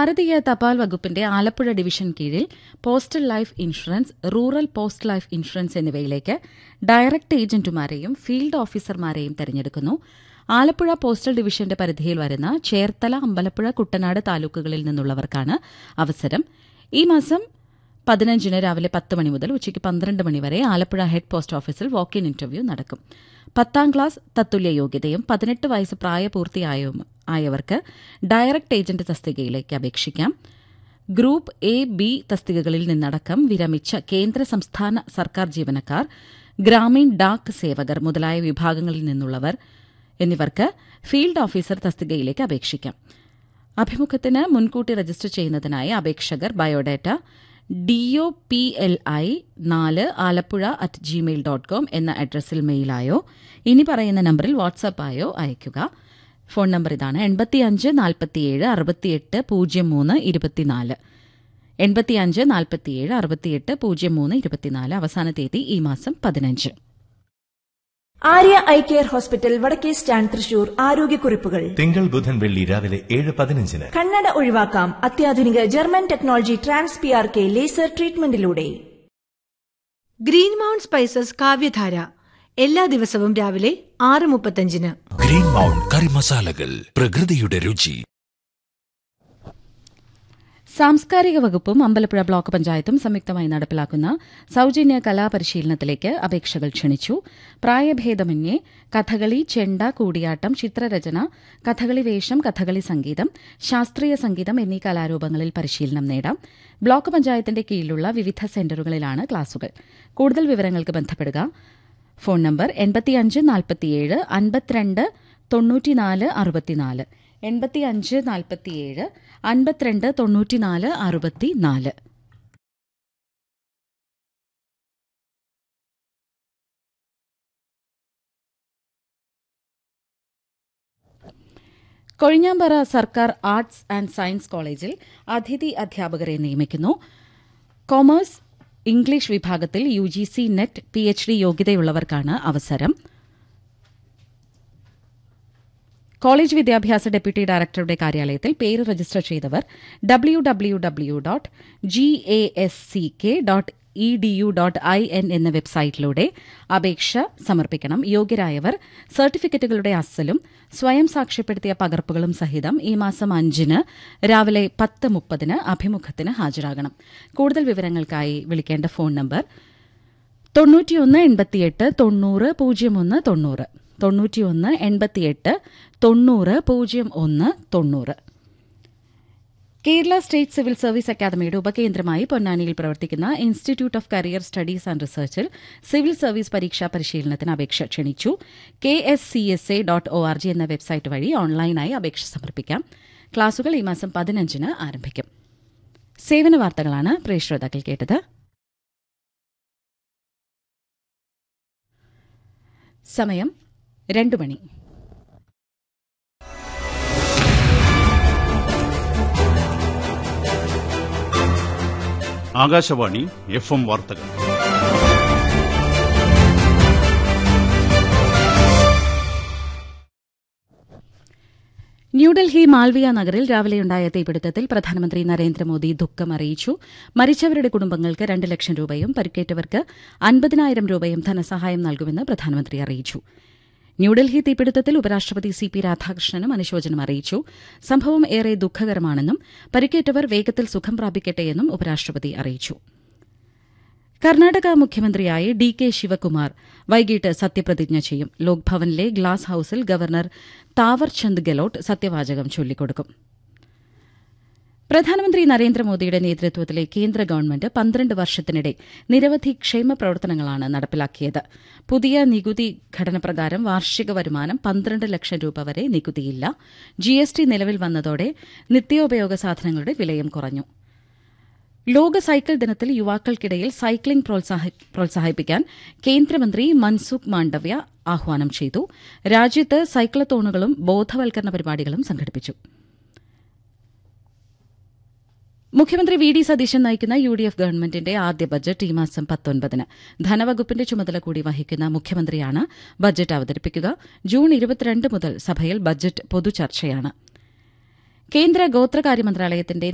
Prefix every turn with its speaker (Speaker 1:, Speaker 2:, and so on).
Speaker 1: ഭാരതീയ തപാൽ വകുപ്പിന്റെ ആലപ്പുഴ ഡിവിഷൻ കീഴിൽ postal life insurance rural post life insurance എന്നിവയിലേക്ക് ഡയറക്ട് ഏജന്റുമാരെയും ഫീൽഡ് ഓഫീസർമാരെയും തെരഞ്ഞെടുക്കുന്നു ആലപ്പുഴ പോസ്റ്റൽ ഡിവിഷന്റെ പരിധിയിൽ വരുന്ന ചേർത്തല അമ്പലപ്പുഴ കുട്ടനാട് താലൂക്കുകളിൽ നിന്നുള്ളവർക്കാണ് അവസരം ഈ മാസം പതിനഞ്ചിന് രാവിലെ പത്ത് മണി മുതൽ ഉച്ചയ്ക്ക് പന്ത്രണ്ട് മണി വരെ ആലപ്പുഴ ഹെഡ് പോസ്റ്റ് ഓഫീസിൽ വാക്ക് ഇൻ ഇന്റർവ്യൂ നടക്കും പത്താം ക്ലാസ് തത്തുല്യ യോഗ്യതയും പതിനെട്ട് വയസ്സ് പ്രായപൂർത്തിയായവും ആയവർക്ക് ഡയറക്ട് ഏജന്റ് തസ്തികയിലേക്ക് അപേക്ഷിക്കാം ഗ്രൂപ്പ് എ ബി തസ്തികകളിൽ നിന്നടക്കം വിരമിച്ച കേന്ദ്ര സംസ്ഥാന സർക്കാർ ജീവനക്കാർ ഗ്രാമീൺ ഡാക് സേവകർ മുതലായ വിഭാഗങ്ങളിൽ നിന്നുള്ളവർ എന്നിവർക്ക് ഫീൽഡ് ഓഫീസർ തസ്തികയിലേക്ക് അപേക്ഷിക്കാം അഭിമുഖത്തിന് മുൻകൂട്ടി രജിസ്റ്റർ ചെയ്യുന്നതിനായി അപേക്ഷകർ biodata DO P L I നാല് Alappuzha at Gmail dot com എന്ന അഡ്രസ്സിൽ മെയിലായോ ഇനി പറയുന്ന നമ്പറിൽ വാട്സാപ്പായോ അയയ്ക്കുക ഫോൺ നമ്പർ ഇതാണ് എൺപത്തിയഞ്ച് നാൽപ്പത്തിയേഴ് അറുപത്തിയെട്ട് പൂജ്യം മൂന്ന് ഇരുപത്തിനാല് എൺപത്തിയഞ്ച് നാൽപ്പത്തിയേഴ് അറുപത്തിയെട്ട് പൂജ്യം മൂന്ന് ഇരുപത്തിനാല് അവസാന തീയതി ഈ മാസം പതിനഞ്ച്
Speaker 2: ആര്യ ഐ കെയർ ഹോസ്പിറ്റൽ വടക്കേ സ്റ്റാൻഡ് തൃശൂർ ആരോഗ്യക്കുറിപ്പുകൾ
Speaker 3: തിങ്കൾ ബുധൻ വെള്ളി രാവിലെ ഏഴ് പതിനഞ്ചിന്
Speaker 2: കണ്ണട ഒഴിവാക്കാം അത്യാധുനിക German technology trans P R K laser ട്രീറ്റ്മെന്റിലൂടെ
Speaker 4: ഗ്രീൻ മൗണ്ട് സ്പൈസസ് കാവ്യധാര എല്ലാ ദിവസവും രാവിലെ ആറ് മുപ്പത്തഞ്ചിന്
Speaker 5: ഗ്രീൻ മൗണ്ട് കറി മസാലകൾ പ്രകൃതിയുടെ രുചി
Speaker 1: സാംസ്കാരിക വകുപ്പും അമ്പലപ്പുഴ ബ്ലോക്ക് പഞ്ചായത്തും സംയുക്തമായി നടപ്പിലാക്കുന്ന സൌജന്യ കലാപരിശീലനത്തിലേക്ക് അപേക്ഷകൾ ക്ഷണിച്ചു പ്രായഭേദമന്യേ കഥകളി ചെണ്ട കൂടിയാട്ടം ചിത്രരചന കഥകളി വേഷം കഥകളി സംഗീതം ശാസ്ത്രീയ സംഗീതം എന്നീ കലാരൂപങ്ങളിൽ പരിശീലനം നേടാം ബ്ലോക്ക് പഞ്ചായത്തിന്റെ കീഴിലുള്ള വിവിധ സെന്ററുകളിലാണ് ക്ലാസുകൾ കൂടുതൽ വിവരങ്ങൾക്ക് ബന്ധപ്പെടുക ഫോൺ നമ്പർ എൺപത്തിയഞ്ച് നാൽപ്പത്തിയേഴ് അൻപത്തിരണ്ട് തൊണ്ണൂറ്റിനാല് അറുപത്തിനാല് എൺപത്തിയഞ്ച് നാൽപ്പത്തിയേഴ് അൻപത്തിരണ്ട് തൊണ്ണൂറ്റിനാല് അറുപത്തിനാല് കൊഴിഞ്ഞാമ്പറ സർക്കാർ ആർട്സ് ആൻഡ് സയൻസ് കോളേജിൽ അതിഥി അധ്യാപകരെ നിയമിക്കുന്നു കൊമേഴ്സ് ഇംഗ്ലീഷ് വിഭാഗത്തിൽ U G C net P H D യോഗ്യതയുള്ളവർക്കാണ് അവസരം കോളേജ് വിദ്യാഭ്യാസ ഡെപ്യൂട്ടി ഡയറക്ടറുടെ കാര്യാലയത്തിൽ പേര് രജിസ്റ്റർ ചെയ്തവർ W W W dot G A S C K dot E D U dot I N എന്ന വെബ്സൈറ്റിലൂടെ അപേക്ഷ സമർപ്പിക്കണം യോഗ്യരായവർ സർട്ടിഫിക്കറ്റുകളുടെ അസലും സ്വയം സാക്ഷ്യപ്പെടുത്തിയ പകർപ്പുകളും സഹിതം ഈ മാസം അഞ്ചിന് രാവിലെ പത്ത് മുപ്പതിന് അഭിമുഖത്തിന് ഹാജരാകണം കൂടുതൽ വിവരങ്ങൾക്കായി വിളിക്കേണ്ട ഫോൺ നമ്പർ തൊണ്ണൂറ്റിയൊന്ന് എൺപത്തിയെട്ട് തൊണ്ണൂറ് പൂജ്യം ഒന്ന് തൊണ്ണൂറ് തൊണ്ണൂറ്റിയൊന്ന് എൺപത്തിയെട്ട് തൊണ്ണൂറ് പൂജ്യം ഒന്ന് തൊണ്ണൂറ് കേരള സ്റ്റേറ്റ് സിവിൽ സർവീസ് അക്കാദമിയുടെ ഉപകേന്ദ്രമായി പൊന്നാനിയിൽ പ്രവർത്തിക്കുന്ന institute of career studies and റിസർച്ചിൽ സിവിൽ സർവീസ് പരീക്ഷാ പരിശീലനത്തിന് അപേക്ഷ ക്ഷണിച്ചു K S C S A dot O R G എന്ന വെബ്സൈറ്റ് വഴി ഓൺലൈനായി അപേക്ഷ സമർപ്പിക്കാം ക്ലാസുകൾ ഈ മാസം പതിനഞ്ചിന് ആരംഭിക്കും സേവന വാർത്തകളാണ് പ്രേക്ഷതാക്കൾ കേട്ടത് സമയം രണ്ടു മണി
Speaker 6: ആകാശവാണി എഫ് എം വാർത്തകൾ
Speaker 1: ന്യൂഡൽഹി മാൽവിയ നഗറിൽ രാവിലെയുണ്ടായ തീപിടുത്തത്തിൽ പ്രധാനമന്ത്രി നരേന്ദ്രമോദി ദുഃഖം അറിയിച്ചു മരിച്ചവരുടെ കുടുംബങ്ങൾക്ക് രണ്ട് ലക്ഷം രൂപയും പരിക്കേറ്റവർക്ക് അൻപതിനായിരം രൂപയും ധനസഹായം നൽകുമെന്ന് പ്രധാനമന്ത്രി അറിയിച്ചു ന്യൂഡൽഹി തീപിടുത്തത്തിൽ ഉപരാഷ്ട്രപതി സി പി രാധാകൃഷ്ണനും അനുശോചനം അറിയിച്ചു സംഭവം ഏറെ ദുഃഖകരമാണെന്നും പരിക്കേറ്റവർ വേഗത്തിൽ സുഖം പ്രാപിക്കട്ടെയെന്നും ഉപരാഷ്ട്രപതി അറിയിച്ചു കർണാടക മുഖ്യമന്ത്രിയായി ഡി കെ ശിവകുമാർ വൈകിട്ട് സത്യപ്രതിജ്ഞ ചെയ്യും ലോക്ഭവനിലെ ഗ്ലാസ് ഹൌസിൽ ഗവർണർ താവർചന്ദ് ഗെലോട്ട് സത്യവാചകം ചൊല്ലിക്കൊടുക്കും പ്രധാനമന്ത്രി നരേന്ദ്രമോദിയുടെ നേതൃത്വത്തിലെ കേന്ദ്ര ഗവൺമെന്റ് പന്ത്രണ്ട് വർഷത്തിനിടെ നിരവധി ക്ഷേമ പ്രവർത്തനങ്ങളാണ് നടപ്പിലാക്കിയത് പുതിയ നികുതി ഘടനപ്രകാരം വാർഷിക വരുമാനം പന്ത്രണ്ട് ലക്ഷം രൂപ വരെ നികുതിയില്ല ജിഎസ്ടി നിലവിൽ വന്നതോടെ നിത്യോപയോഗ സാധനങ്ങളുടെ വിലയും കുറഞ്ഞു ലോക സൈക്കിൾ ദിനത്തിൽ യുവാക്കൾക്കിടയിൽ സൈക്ലിംഗ് പ്രോത്സാഹിപ്പിക്കാൻ കേന്ദ്രമന്ത്രി മൻസുഖ് മാണ്ഡവ്യ ആഹ്വാനം ചെയ്തു രാജ്യത്ത് സൈക്ലത്തോണുകളും ബോധവൽക്കരണ പരിപാടികളും സംഘടിപ്പിച്ചു മുഖ്യമന്ത്രി വി ഡി സതീശൻ നയിക്കുന്ന യു ഡി എഫ് ഗവൺമെന്റിന്റെ ആദ്യ ബജറ്റ് ഈ മാസം പത്തൊൻപതിന് ധനവകുപ്പിന്റെ ചുമതല കൂടി വഹിക്കുന്ന മുഖ്യമന്ത്രിയാണ് ബജറ്റ് അവതരിപ്പിക്കുക ജൂൺ ഇരുപത്തിരണ്ട് മുതൽ സഭയിൽ ബജറ്റ് പൊതുചർച്ചയാണ് കേന്ദ്ര ഗോത്രകാര്യ മന്ത്രാലയത്തിന്റെ